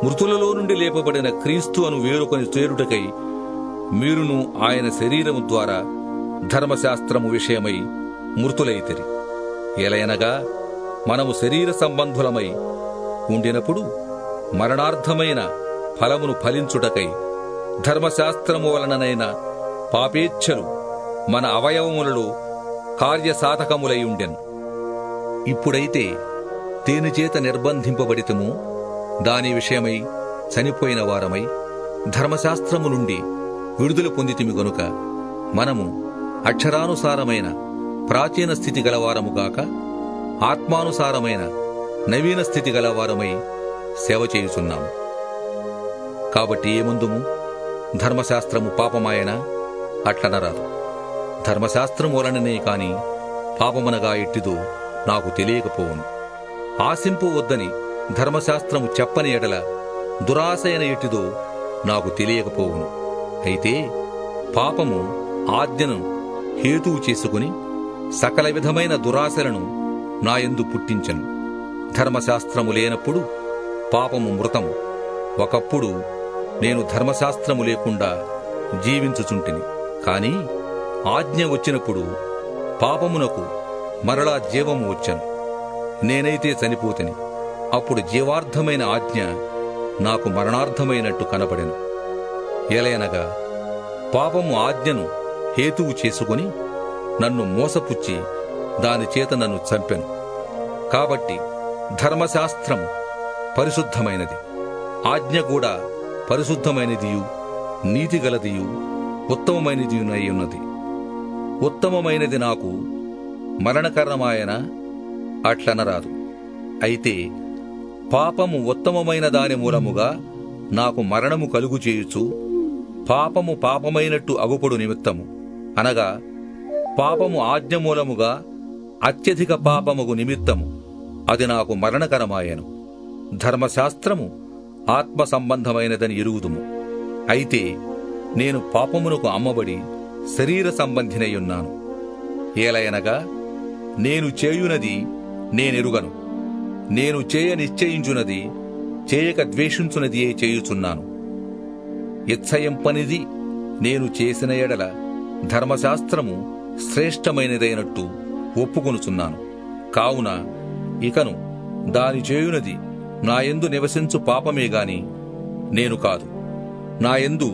మృతులలో నుండి లేపబడిన క్రీస్తు అను వేరొకని చేరుటకై మీరును ఆయన శరీరము ద్వారా ధర్మశాస్త్రము విషయమై మృతులైతిరి ఎలయనగా మనము శరీర సంబంధులమై ఉండినప్పుడు మరణార్థమైన ఫలమును ఫలించుటకై ధర్మశాస్త్రము వలననైన పాపేచ్ఛలు మన అవయవములలో కార్యసాధకములై ఉండెను ఇప్పుడైతే దేనిచేత నిర్బంధింపబడితము దాని విషయమై చనిపోయిన వారమై ధర్మశాస్త్రము నుండి విడుదల పొందితిమి గనుక మనము అక్షరానుసారమైన ప్రాచీన స్థితి గలవారము గాక ఆత్మానుసారమైన నవీన స్థితి గలవారమై సేవ చేయుచున్నాము కాబట్టి ఏముందుము ధర్మశాస్త్రము పాపమాయన అట్లనరాదు ధర్మశాస్త్రం వలననే కాని పాపమనగా ఎట్టిదో నాకు తెలియకపోవును ఆశింపు వద్దని ధర్మశాస్త్రము చెప్పని ఎడల దురాశయన ఎట్టిదో నాకు తెలియకపోవును అయితే పాపము ఆజ్ఞను హేతువు చేసుకుని సకల విధమైన దురాశలను నాయందు పుట్టించను ధర్మశాస్త్రము లేనప్పుడు పాపము మృతము ఒకప్పుడు నేను ధర్మశాస్త్రము లేకుండా జీవించుచుంటిని కాని ఆజ్ఞ వచ్చినప్పుడు పాపమునకు మరలా జీవము వచ్చాను నేనైతే చనిపోతిని అప్పుడు జీవార్థమైన ఆజ్ఞ నాకు మరణార్థమైనట్టు కనబడెను ఎలయనగా పాపము ఆజ్ఞను హేతువు చేసుకుని నన్ను మోసపుచ్చి దానిచేత నన్ను చంపెను కాబట్టి ధర్మశాస్త్రము పరిశుద్ధమైనది ఆజ్ఞ కూడా పరిశుద్ధమైనదియు నీతిగలదియు ఉత్తమమైనదియునై ఉన్నది ఉత్తమమైనది నాకు మరణకరణమాయన అట్లనరాదు అయితే పాపము ఉత్తమమైన దాని మూలముగా నాకు మరణము కలుగు చేయుచు పాపము పాపమైనట్టు అగుపడు నిమిత్తము అనగా పాపము ఆజ్ఞ మూలముగా అత్యధిక పాపముగు నిమిత్తము అది నాకు మరణకరమాయను ధర్మశాస్త్రము ఆత్మ సంబంధమైనదని ఎరుగుదుము అయితే నేను పాపమునకు అమ్మబడి శరీర సంబంధినయున్నాను ఏలయనగా నేను చేయునది నేనెరుగను నేను చేయ నిశ్చయించునది చేయక ద్వేషించునదియే చేయుచున్నాను ఇచ్చయింపనిది నేను చేసిన ఎడల ధర్మశాస్త్రము శ్రేష్టమైనదైనట్టు ఒప్పుకొనుచున్నాను కావున ఇకను దాని చేయునది నాయందు నివసించు పాపమే గాని నేను కాదు నాయందు